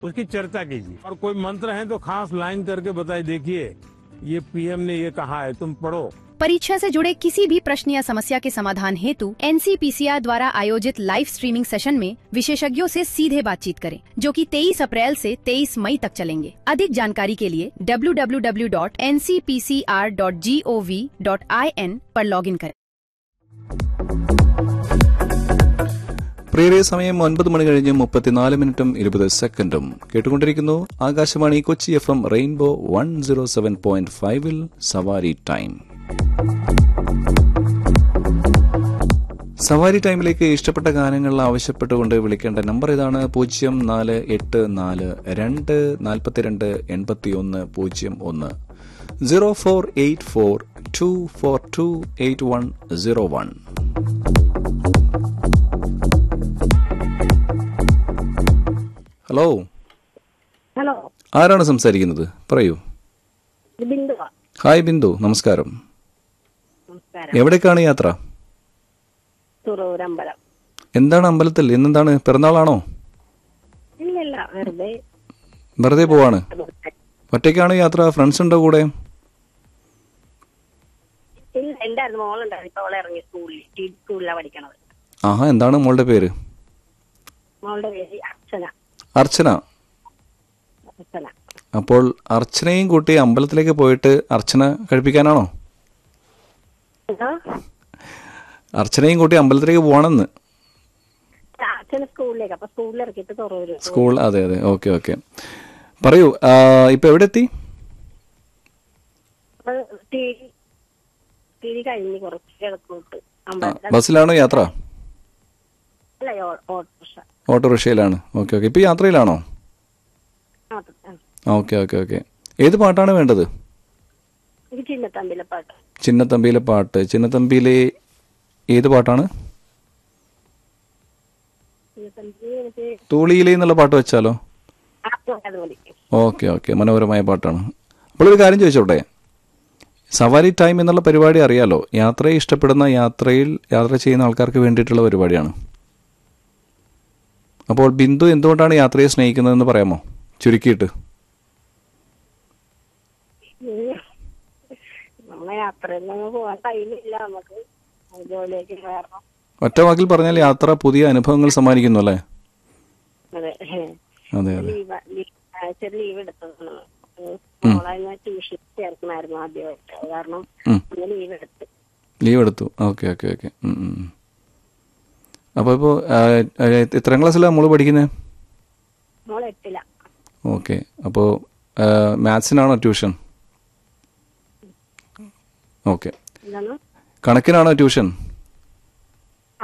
उसकी चर्चा कीजिए और कोई मंत्र है तो खास लाइन करके बताए देखिए ये पीएम ने ये कहा है तुम पढ़ो परीक्षा से जुड़े किसी भी प्रश्न या समस्या के समाधान हेतु एनसीपीसीआर द्वारा आयोजित लाइव स्ट्रीमिंग सेशन में विशेषज्ञों से सीधे बातचीत करें जो कि 23 अप्रैल से 23 मई तक चलेंगे अधिक जानकारी के लिए www.ncpcr.gov.in पर लॉगिन करें പ്രിയരെ സമയം ഒൻപത് മണി കഴിഞ്ഞ് മുപ്പത്തിനാല് മിനിറ്റും ഇരുപത് സെക്കൻഡും കേട്ടുകൊണ്ടിരിക്കുന്നു Akashvani Kochi F M rainbow one zero seven point ഫൈവിൽ സവാരി ടൈം സവാരി ടൈമിലേക്ക് ഇഷ്ടപ്പെട്ട ഗാനങ്ങൾ ആവശ്യപ്പെട്ടുകൊണ്ട് വിളിക്കേണ്ട നമ്പർ ഇതാണ് പൂജ്യം നാല് എട്ട് നാല് രണ്ട് നാൽപ്പത്തിരണ്ട് എൺപത്തിയൊന്ന് പൂജ്യം ഒന്ന് zero four eight four two four two eight one zero one hello hello ആരാണ് സംസാരിക്കുന്നത് പറയൂ ഇത് ബിന്ദുവാ ഹായ് ബിന്ദു നമസ്കാരം നമസ്കാരം എവിടേക്കാണ് യാത്ര തുറവൂരമ്പലം എന്താണ് അമ്പലത്തിൽ ഇന്നെന്താണ് പിറന്നാളാണോ ഇല്ലല്ല വെറുതെ വെറുതെ പോവാണ് ഒറ്റയ്ക്കാണ് യാത്ര ഫ്രണ്ട്സ് ഉണ്ടോ കൂടെ ഇല്ല ഉണ്ടായിരുന്നു മോളുണ്ടായിരുന്നു ഇപ്പൊ അവളെ ഇറങ്ങി സ്കൂളിൽ ടി സ്കൂളിലാണ് പഠിക്കണത് ആഹാ എന്താണ് മോളുടെ പേര് മോളുടെ പേര് അർച്ചന അർച്ചന അർച്ചന അപ്പോൾ അർച്ചനയും കൂട്ടി അമ്പലത്തിലേക്ക് പോയിട്ട് അർച്ചന കഴിപ്പിക്കാനാണോ എന്തോ? അർച്ചനയും കൂട്ടി അമ്പലത്തിലേക്ക് പോകണമെന്ന് അർച്ചന സ്കൂളിലേക്ക് അപ്പൊ സ്കൂളിൽ ഇറക്കിയിട്ട് തുറവൂര് സ്കൂൾ അതെ അതെ ഓക്കെ ഓക്കെ പറയൂ ആ, ഇപ്പൊ എവിടെ എത്തി അപ്പൊ ടി ടി വി കഴിഞ്ഞ് കുറച്ച് കിടക്കോട്ട് ആ, അമ്പലത്തിൽ ബസ്സിലാണോ യാത്ര അല്ല ഓ- ഓട്ടോറിക്ഷ ഓട്ടോറിക്ഷയിലാണ് ഓക്കെ ഓക്കെ ഇപ്പൊ യാത്രയിലാണോ ആ, ആ. ഓക്കെ ഓക്കെ ഓക്കെ ഏത് പാട്ടാണ് വേണ്ടത് ഇത് ചിന്നത്തമ്പിലെ പാട്ട് ചിന്നത്തമ്പിയിലെ പാട്ട് ചിന്നത്തമ്പിയിലെ ഏത് പാട്ടാണ് ചിന്നത്തമ്പി എനിക്ക് തൂളിയിലെ എന്നുള്ള പാട്ട് വെച്ചാലോ ആ, അത് മതി ഓക്കെ ഓക്കെ മനോഹരമായ പാട്ടാണ് അപ്പോൾ ഒരു കാര്യം ചോദിച്ചോട്ടെ സവാരി ടൈം എന്നുള്ള പരിപാടി അറിയാലോ യാത്രയെ ഇഷ്ടപ്പെടുന്ന യാത്രയിൽ യാത്ര ചെയ്യുന്ന ആൾക്കാർക്ക് വേണ്ടിയിട്ടുള്ള പരിപാടിയാണ് അപ്പോൾ ബിന്ദു എന്തുകൊണ്ടാണ് യാത്രയെ സ്നേഹിക്കുന്നതെന്ന് പറയാമോ ചുരുക്കിയിട്ട് നമ്മളെ യാത്രയിൽ പോകാൻ ടൈമില്ല നമുക്ക് ജോലിയൊക്കെ കാരണം ഒറ്റ വാക്കിൽ പറഞ്ഞാൽ യാത്ര പുതിയ അനുഭവങ്ങൾ സമ്മാനിക്കുന്നു അല്ലേ അതെ അതെ അതെ ലീവ് ആഴ്ച ലീവ് എടുത്തതാണ് മോളെ ഞാൻ ട്യൂഷൻ ചേർക്കണമായിരുന്നു ആദ്യമായിട്ട് അത് കാരണം ഉം. ഒന്ന് ലീവ് എടുത്ത് ലീവ് എടുത്തു ഓക്കെ ഓക്കെ ഓക്കെ അപ്പോൾ ഇപ്പോൾ എത്രാം ക്ലാസ്സിലാണ് മോള് പഠിക്കുന്നത് മോളെ എട്ടില്ല ഓക്കെ അപ്പോൾ മാത്സിനാണോ ട്യൂഷൻ ഓക്കെ എന്താണ് കണക്കിനാണോ ട്യൂഷൻ ആ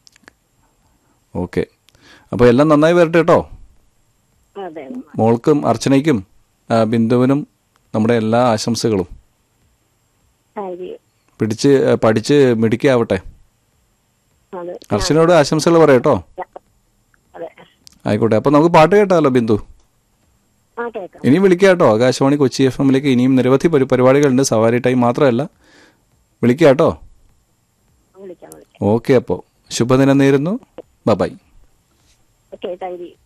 ഓക്കെ അപ്പോൾ എല്ലാം നന്നായി വരട്ടെ കേട്ടോ അതെ മോൾക്കും അർച്ചനയ്ക്കും ആ, ബിന്ദുവിനും നമ്മുടെ എല്ലാ ആശംസകളും താങ്ക് യു പിടിച്ച് ആ, പഠിച്ച് മിടുക്കിയാവട്ടെ അതെ അർച്ചനയോട് ആശംസകൾ പറയട്ടോ അതെ ആയിക്കോട്ടെ അപ്പോൾ നമുക്ക് പാട്ട് കേട്ടാലോ ബിന്ദു ആ കേൾക്കാം ഇനിയും വിളിക്കുക കേട്ടോ ആകാശവാണി കൊച്ചി എഫ് എമ്മിലേക്ക് ഇനിയും നിരവധി പരി- പരിപാടികളുണ്ട് സവാരി ടൈം മാത്രമല്ല വിളിക്കുക കേട്ടോ വിളിക്കാം വിളിക്കാം ഓക്കെ അപ്പോൾ ശുഭദിനം നേരുന്നു ബൈ ഓക്കെ താങ്ക് യു